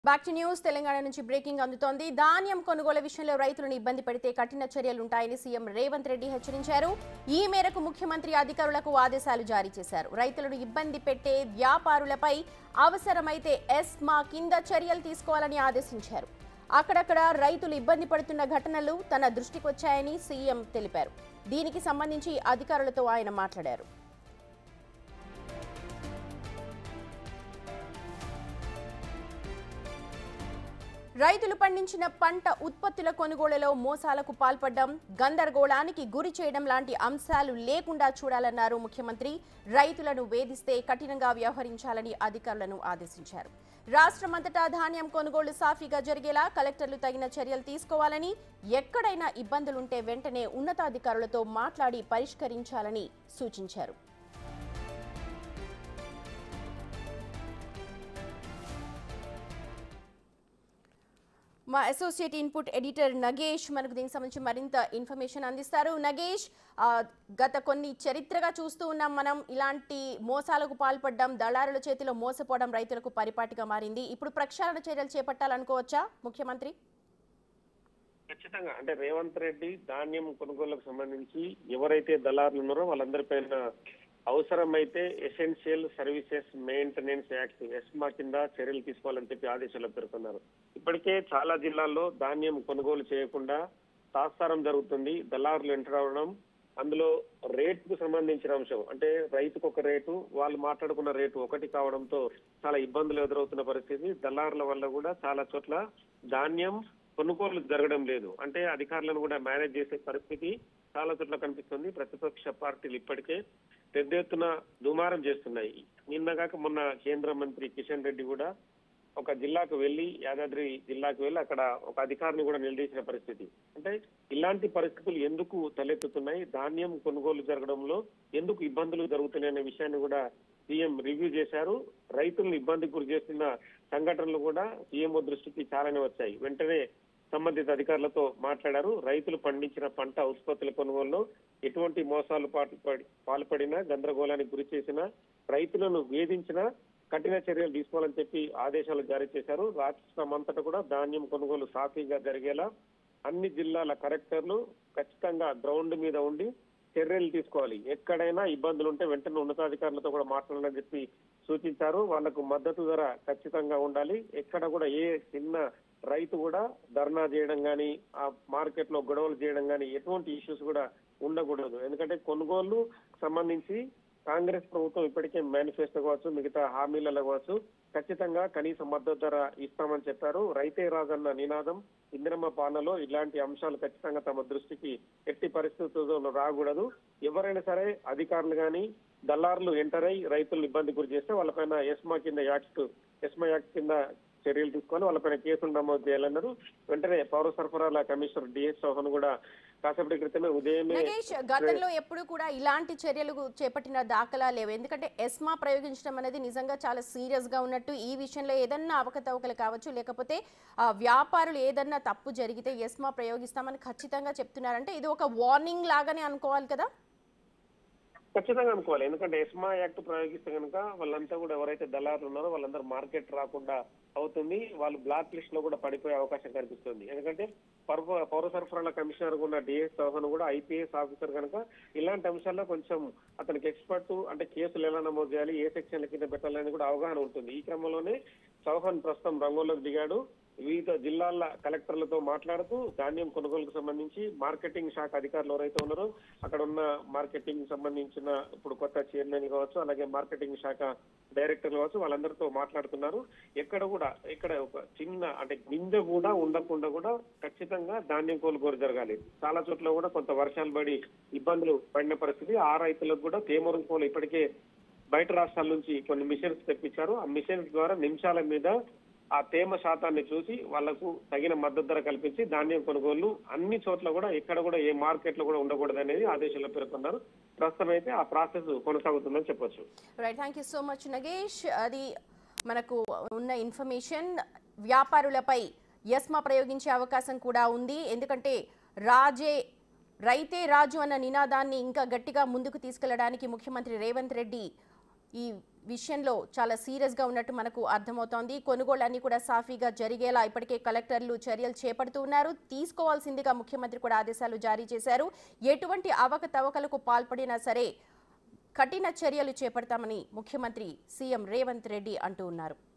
back to news Telangana నుంచి breaking అందుతోంది ధాన్యం కొనుగోలు విషయంలో రైతులను ఇబ్బంది పెడితే కఠిన చర్యలుంటాయని సీఎం రేవంత్ రెడ్డి హెచ్చరించారు ఈ మేరకు ముఖ్యమంత్రి అధికారులకు ఆదేశాలు జారీ చేశారు రైతులను ఇబ్బంది పెట్టే వ్యాపారులపై అవసరమైతే ఎస్మా కింద చర్యలు తీసుకోవాలని ఆదేశించారు అక్కడక్కడ రైతులు ఇబ్బంది పడుతున్న ఘటనలు తన దృష్టికి వచ్చాయని సీఎం తెలిపారు దీనికి సంబంధించి అధికారులతో ఆయన మాట్లాడారు రైతులు పండించిన పంట ఉత్పత్తుల కొనుగోలులో మోసాలకు పాల్పడడం గందరగోళానికి గురి చేయడం లాంటి అంశాలు లేకుండా చూడాలన్నారు ముఖ్యమంత్రి రైతులను వేధిస్తే కఠినంగా వ్యవహరించాలని అధికారులను ఆదేశించారు రాష్ట్రమంతటా ధాన్యం కొనుగోలు సాఫీగా జరిగేలా కలెక్టర్లు తగిన చర్యలు తీసుకోవాలని ఎక్కడైనా ఇబ్బందులుంటే వెంటనే ఉన్నతాధికారులతో మాట్లాడి పరిష్కరించాలని సూచించారు మా అసోసియేట్ ఇన్పుట్ ఎడిటర్ నగేష్ మనకు దీనికి సంబంధించి మరింత ఇన్ఫర్మేషన్ అందిస్తారు నగేష్ ఆ, గత కొన్ని చరిత్రగా చూస్తూ ఉన్నాం మనం ఇలాంటి మోసాలకు పాల్పడడం దళారుల చేతిలో మోసపోవడం రైతులకు పరిపాటిగా మారింది ఇప్పుడు ప్రక్షాళన చర్యలు చేపట్టాలనుకోవచ్చా ముఖ్యమంత్రి ఖచ్చితంగా అంటే రేవంత్ రెడ్డి ధాన్యం కొనుగోలుకు సంబంధించి ఎవరైతే దళారులు ఉన్నారో వాళ్ళందరిపైన అవసరమైతే essential services maintenance act ESMA కింద చర్యలు తీసుకోవాలని చెప్పి ఆదేశాలు పేర్కొన్నారు ఇప్పటికే చాలా జిల్లాల్లో ధాన్యం కొనుగోలు చేయకుండా తాత్సారం జరుగుతుంది దళారులు ఎంటర్ అవడం అందులో రేటుకు సంబంధించిన అంశం అంటే రైతుకు ఒక రేటు వాళ్ళు మాట్లాడుకున్న రేటు ఒకటి కావడంతో చాలా ఇబ్బందులు ఎదురవుతున్న పరిస్థితి దళారుల వల్ల కూడా చాలా చోట్ల ధాన్యం కొనుగోలు జరగడం లేదు అంటే అధికారులను కూడా మేనేజ్ చేసే పరిస్థితి చాలా చోట్ల కనిపిస్తుంది ప్రతిపక్ష పార్టీలు ఇప్పటికే పెద్ద ఎత్తున దుమారం చేస్తున్నాయి నిన్నగాక మొన్న కేంద్ర మంత్రి కిషన్ రెడ్డి కూడా ఒక జిల్లాకు వెళ్లి యాదాద్రి జిల్లాకు వెళ్లి అక్కడ ఒక అధికారిని కూడా నిలదీసిన పరిస్థితి అంటే ఇలాంటి పరిస్థితులు ఎందుకు తలెత్తుతున్నాయి ధాన్యం కొనుగోలు జరగడంలో ఎందుకు ఇబ్బందులు జరుగుతున్నాయి అనే విషయాన్ని కూడా సీఎం రివ్యూ చేశారు రైతులను ఇబ్బందికి గురి చేస్తున్న సంఘటనలు కూడా సీఎంఓ దృష్టికి చాలానే వచ్చాయి వెంటనే సంబంధిత అధికారులతో మాట్లాడారు రైతులు పండించిన పంట ఉత్పత్తుల కొనుగోలులో ఎటువంటి మోసాలు పాల్పడి పాల్పడినా గందరగోళానికి గురి చేసినా రైతులను వేధించినా కఠిన చర్యలు తీసుకోవాలని చెప్పి ఆదేశాలు జారీ చేశారు రాష్ట్రం అంతటా కూడా ధాన్యం కొనుగోలు సాఫీగా జరిగేలా అన్ని జిల్లాల కలెక్టర్లు ఖచ్చితంగా గ్రౌండ్ మీద ఉండి చర్యలు తీసుకోవాలి ఎక్కడైనా ఇబ్బందులు ఉంటే వెంటనే ఉన్నతాధికారులతో కూడా మాట్లాడాలని చెప్పి సూచించారు వాళ్లకు మద్దతు ధర ఖచ్చితంగా ఉండాలి ఎక్కడ కూడా ఏ చిన్న రైతు కూడా ధర్నా చేయడం కానీ ఆ మార్కెట్ లో గొడవలు చేయడం కానీ ఎటువంటి ఇష్యూస్ కూడా ఉండకూడదు ఎందుకంటే కొనుగోలు సంబంధించి కాంగ్రెస్ ప్రభుత్వం ఇప్పటికే మేనిఫెస్టో కావచ్చు మిగతా హామీలలో కావచ్చు ఖచ్చితంగా కనీస మద్దతు ధర ఇస్తామని చెప్పారు రైతే రాజన్న నినాదం ఇందిరమ్మ పాలనలో ఇలాంటి అంశాలు ఖచ్చితంగా తమ దృష్టికి ఎట్టి పరిస్థితుల్లో రాకూడదు ఎవరైనా సరే అధికారులు కానీ దళారులు ఎంటర్ అయి రైతులు ఇబ్బంది గురి చేస్తే వాళ్ళపైన ఎస్మా కింద యాక్ట్ ఎస్మా యాక్ట్ కింద చర్యలు తీసుకొని వాళ్ళపైన కేసులు నమోదు చేయాలన్నారు వెంటనే పౌర సరఫరాల కమిషనర్ డిఎస్ చౌహాన్ కూడా కాసేపటి క్రితమే ఉదయమే నగేష్ గతంలో ఎప్పుడు కూడా ఇలాంటి చర్యలు చేపట్టిన దాఖలా లేవు ఎందుకంటే ఎస్మా ప్రయోగించడం అనేది నిజంగా చాలా సీరియస్ గా ఉన్నట్టు ఈ విషయంలో ఏదన్నా అవకతవకలు కావచ్చు లేకపోతే ఆ, వ్యాపారులు ఏదన్నా తప్పు జరిగితే ఎస్మా ప్రయోగిస్తామని ఖచ్చితంగా చెప్తున్నారంటే ఇది ఒక వార్నింగ్ లాగానే అనుకోవాలి కదా ఖచ్చితంగా అనుకోవాలి ఎందుకంటే ఎస్మా యాక్ట్ ప్రయోగిస్తే కనుక వాళ్ళంతా కూడా ఎవరైతే దళారులు ఉన్నారో వాళ్ళందరూ మార్కెట్ రాకుండా అవుతుంది వాళ్ళు బ్లాక్ లిస్ట్ లో కూడా పడిపోయే అవకాశం కనిపిస్తుంది ఎందుకంటే పౌర పౌర సరఫరాల కమిషనర్ ఉన్న డిఎస్ చౌహాన్ కూడా ఐపీఎస్ ఆఫీసర్ కనుక ఇలాంటి అంశాల్లో కొంచెం అతనికి ఎక్స్పర్ట్ అంటే కేసులు ఎలా నమోదు చేయాలి ఏ సెక్షన్ల కింద పెట్టాలని కూడా అవగాహన ఉంటుంది ఈ క్రమంలోనే చౌహాన్ ప్రస్తుతం రంగంలోకి దిగాడు వివిధ జిల్లాల కలెక్టర్లతో మాట్లాడుతూ ధాన్యం కొనుగోలుకు సంబంధించి మార్కెటింగ్ శాఖ అధికారులు ఎవరైతే ఉన్నారో అక్కడ ఉన్న మార్కెటింగ్ సంబంధించిన ఇప్పుడు కొత్త చైర్మన్ కావచ్చు అలాగే మార్కెటింగ్ శాఖ డైరెక్టర్లు కావచ్చు వాళ్ళందరితో మాట్లాడుతున్నారు ఎక్కడ కూడా ఇక్కడ ఒక చిన్న అంటే గింజ కూడా ఉండకుండా కూడా ఖచ్చితంగా ధాన్యం కొనుగోలు జరగాలి చాలా చోట్ల కూడా కొంత వర్షాలు పడి ఇబ్బందులు పడిన పరిస్థితి ఆ రైతులకు కూడా తేమ రూపంలో ఇప్పటికే బయట రాష్ట్రాల నుంచి కొన్ని మిషన్స్ తెప్పించారు ఆ మిషన్స్ ద్వారా నిమిషాల మీద ఆ తేమ శాతాన్ని చూసి వాళ్లకు తగిన మద్దతు ధర కల్పించి ధాన్యం కొనుగోలు అన్ని చోట్ల కూడా ఎక్కడ కూడా ఏ మార్కెట్ లో కూడా ఉండకూడదు అనేది ఆదేశాల్లో పేర్కొన్నారు ప్రస్తుతం అయితే ఆ ప్రాసెస్ కొనసాగుతుందని చెప్పొచ్చు right thank you so much Nagesh అది మనకు ఉన్న ఇన్ఫర్మేషన్ వ్యాపారులపై ఎస్మా ప్రయోగించే అవకాశం కూడా ఉంది ఎందుకంటే రాజే రైతే రాజు అన్న నినాదాన్ని ఇంకా గట్టిగా ముందుకు తీసుకెళ్లడానికి ముఖ్యమంత్రి రేవంత్ రెడ్డి ఈ విషయంలో చాలా సీరియస్గా ఉన్నట్టు మనకు అర్థమవుతోంది కొనుగోళ్లన్నీ కూడా సాఫీగా జరిగేలా ఇప్పటికే కలెక్టర్లు చర్యలు చేపడుతూ ఉన్నారు తీసుకోవాల్సిందిగా ముఖ్యమంత్రి కూడా ఆదేశాలు జారీ చేశారు ఎటువంటి అవకతవకలకు పాల్పడినా సరే కఠిన చర్యలు చేపడతామని ముఖ్యమంత్రి సీఎం రేవంత్ రెడ్డి అంటూ ఉన్నారు